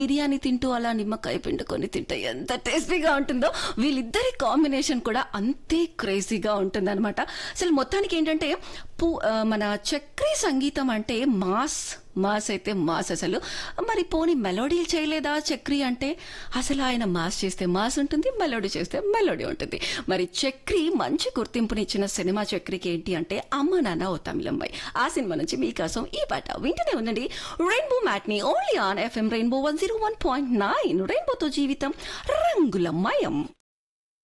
బిర్యానీ తింటూ అలా నిమ్మకాయ పిండుకొని తింటే ఎంత టేస్టీగా ఉంటుందో వీళ్ళిద్దరి కాంబినేషన్ కూడా అంతే క్రేజీగా ఉంటుందన్నమాట అసలు మొత్తానికి ఏంటంటే పూ ఆ, మన చక్రీ సంగీతం అంటే మాస్ మాస్ అయితే మాస్ అసలు మరి పోని మెలోడీలు చేయలేదా చక్రి అంటే అసలు ఆయన మాస్ చేస్తే మాస్ ఉంటుంది మెలోడీ చేస్తే మెలోడీ ఉంటుంది మరి చక్రి మంచి గుర్తింపునిచ్చిన సినిమా చక్రికి ఏంటి అంటే అమ్మ నాన్న ఓ తమిళంబాయి ఆ సినిమా నుంచి మీకోసం ఈ పాట వింటూనే ఉండండి rainbow matinee only on FM rainbow one zero one point nine రెయిన్బోతో జీవితం రంగులమయం